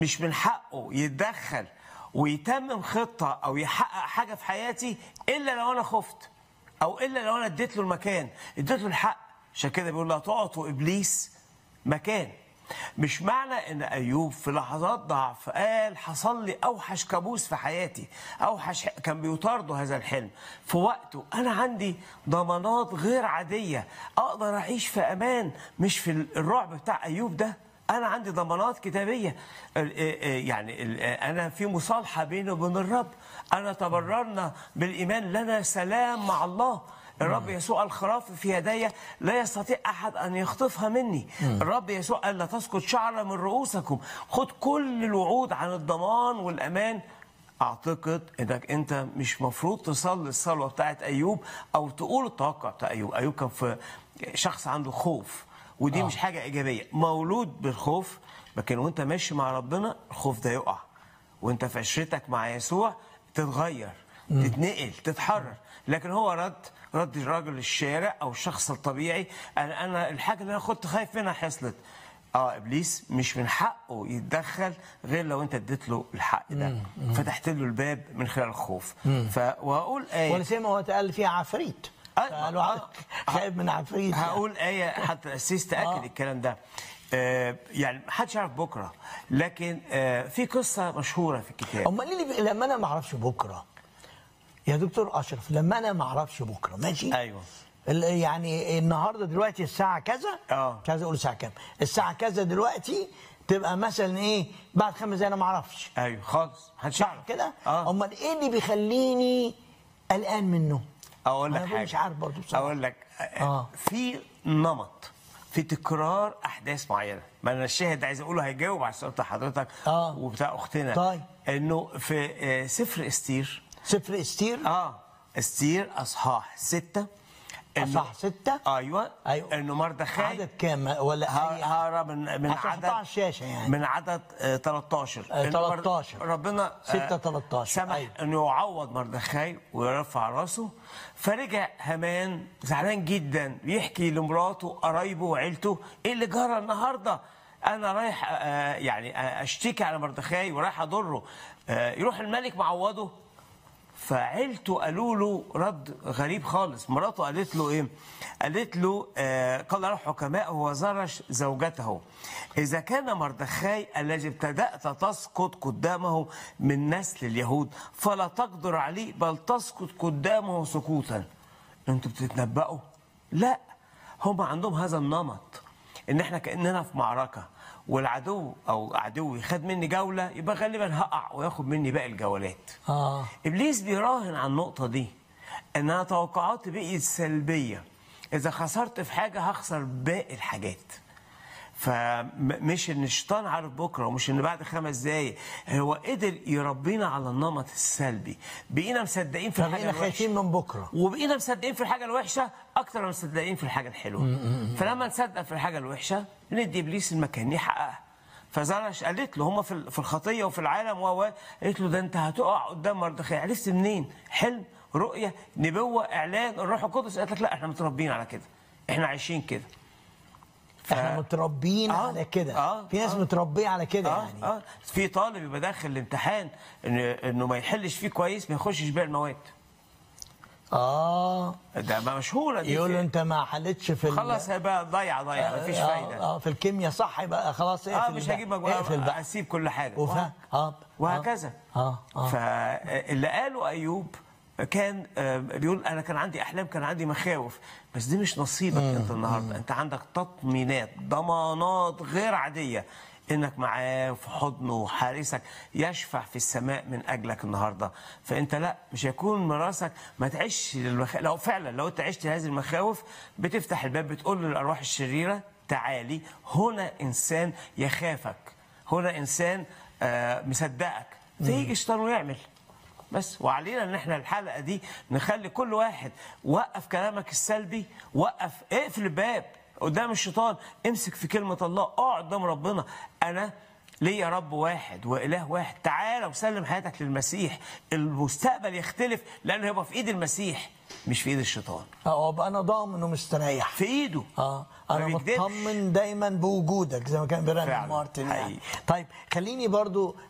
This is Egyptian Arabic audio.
مش من حقه يتدخل ويتمم خطه او يحقق حاجه في حياتي الا لو انا خفت او الا لو انا اديت له المكان اديت له الحق عشان كده بيقول لا تعطوا ابليس مكان مش معنى ان ايوب في لحظات ضعف قال حصل لي اوحش كابوس في حياتي اوحش كان بيطارده هذا الحلم في وقته انا عندي ضمانات غير عاديه اقدر اعيش في امان مش في الرعب بتاع ايوب ده انا عندي ضمانات كتابيه يعني انا في مصالحه بيني وبين الرب انا تبررنا بالايمان لنا سلام مع الله الرب يسوع الخراف في يدي لا يستطيع احد ان يخطفها مني الرب يسوع قال لا تسقط شعره من رؤوسكم خد كل الوعود عن الضمان والامان اعتقد انك انت مش مفروض تصلي الصلوه بتاعت ايوب او تقول التوقع بتاع ايوب ايوب كان في شخص عنده خوف ودي آه. مش حاجه ايجابيه مولود بالخوف لكن وانت ماشي مع ربنا الخوف ده يقع وانت في عشرتك مع يسوع تتغير م. تتنقل تتحرر لكن هو رد رد الراجل الشارع او الشخص الطبيعي انا انا الحاجه اللي انا كنت خايف منها حصلت اه ابليس مش من حقه يتدخل غير لو انت اديت له الحق ده فتحت له الباب من خلال الخوف ف واقول ايه ولا ما هو اتقال فيها عفريت قالوا آه خايف من عفريت هقول ايه حتى الاسيس تاكد آه. الكلام ده آه يعني محدش يعرف بكره لكن آه في قصه مشهوره في الكتاب امال ليه لما انا ما اعرفش بكره يا دكتور اشرف لما انا ما اعرفش بكره ماشي ايوه يعني النهارده دلوقتي الساعه كذا اه مش عايز اقول الساعه كام الساعه كذا دلوقتي تبقى مثلا ايه بعد خمس دقايق انا ما اعرفش ايوه خالص محدش يعرف كده آه. امال ايه اللي بيخليني قلقان منه اقول لك انا حاجه مش عارف برضه بصراحه اقول لك آه. في نمط في تكرار احداث معينه ما انا الشاهد عايز اقوله هيجاوب على السؤال بتاع حضرتك آه. وبتاع اختنا طيب. انه في آه، سفر استير سفر استير اه استير اصحاح ستة إنه- اصح ستة ايوه أيوة. انه مردخاي عدد كام ولا أي- هرب من من عشان عدد أحطها على الشاشة يعني. من عدد آه، 13 آه، إنه مر- 13. ربنا آه، ستة 13. سمح أيوة. انه يعوض مردخاي ويرفع راسه فرجع هامان زعلان جدا بيحكي لمراته قرايبه وعيلته ايه اللي جرى النهارده انا رايح آه، يعني آه، اشتكي على مردخاي ورايح اضره آه، يروح الملك معوضه فعيلته قالوا له رد غريب خالص مراته قالت له ايه قالت له آه قال له حكماء وزرش زوجته اذا كان مردخاي الذي ابتدات تسقط قدامه من نسل اليهود فلا تقدر عليه بل تسقط قدامه سقوطا انتوا بتتنبأوا لا هم عندهم هذا النمط ان احنا كاننا في معركه والعدو او عدوي خد مني جوله يبقى غالبا هقع وياخد مني باقي الجولات اه ابليس بيراهن على النقطه دي ان انا توقعاتي بقيت سلبيه اذا خسرت في حاجه هخسر باقي الحاجات فمش ان الشيطان عارف بكره ومش ان بعد خمس دقايق هو قدر يربينا على النمط السلبي بقينا مصدقين في الحاجه فبقينا الوحشه خايفين من بكره وبقينا مصدقين في الحاجه الوحشه اكتر من مصدقين في الحاجه الحلوه فلما نصدق في الحاجه الوحشه ندي ابليس المكان يحققها فزرش قالت له هم في في الخطيه وفي العالم و قالت له ده انت هتقع قدام مردخاي عرفت منين؟ حلم رؤيه نبوه اعلان الروح القدس قالت لك لا احنا متربيين على كده احنا عايشين كده ف- احنا متربيين آه، على كده آه، في ناس آه. متربيه على كده اه يعني اه في طالب يبقى داخل الامتحان إن انه ما يحلش فيه كويس ما يخشش باقي المواد اه ده ما مشهوره دي يقول في- له انت ما حلتش في ال- خلاص هيبقى ضايعه ضايعه مفيش آه، فايده اه في الكيمياء صح يبقى خلاص اقفل اه مش بقى. هجيب مجموعه اقفل بقى اسيب كل حاجه وف... وه- اه وهكذا اه اه فاللي قاله ايوب كان آه، بيقول انا كان عندي احلام كان عندي مخاوف بس دي مش نصيبك انت النهارده انت عندك تطمينات ضمانات غير عاديه انك معاه في حضنه وحارسك يشفع في السماء من اجلك النهارده فانت لا مش هيكون مراسك ما تعيش للمخ... لو فعلا لو انت عشت هذه المخاوف بتفتح الباب بتقول للارواح الشريره تعالي هنا انسان يخافك هنا انسان آه، مصدقك فيجي الشيطان ويعمل بس وعلينا ان احنا الحلقه دي نخلي كل واحد وقف كلامك السلبي وقف اقفل الباب قدام الشيطان امسك في كلمه الله اقعد قدام ربنا انا ليه يا رب واحد واله واحد تعالى وسلم حياتك للمسيح المستقبل يختلف لانه هيبقى في ايد المسيح مش في ايد الشيطان اه ابقى انا ضامن ومستريح في ايده اه ما انا بيكدبش. مطمن دايما بوجودك زي ما كان بيرنم فعلا، مارتن يعني حقيقي. طيب خليني برضو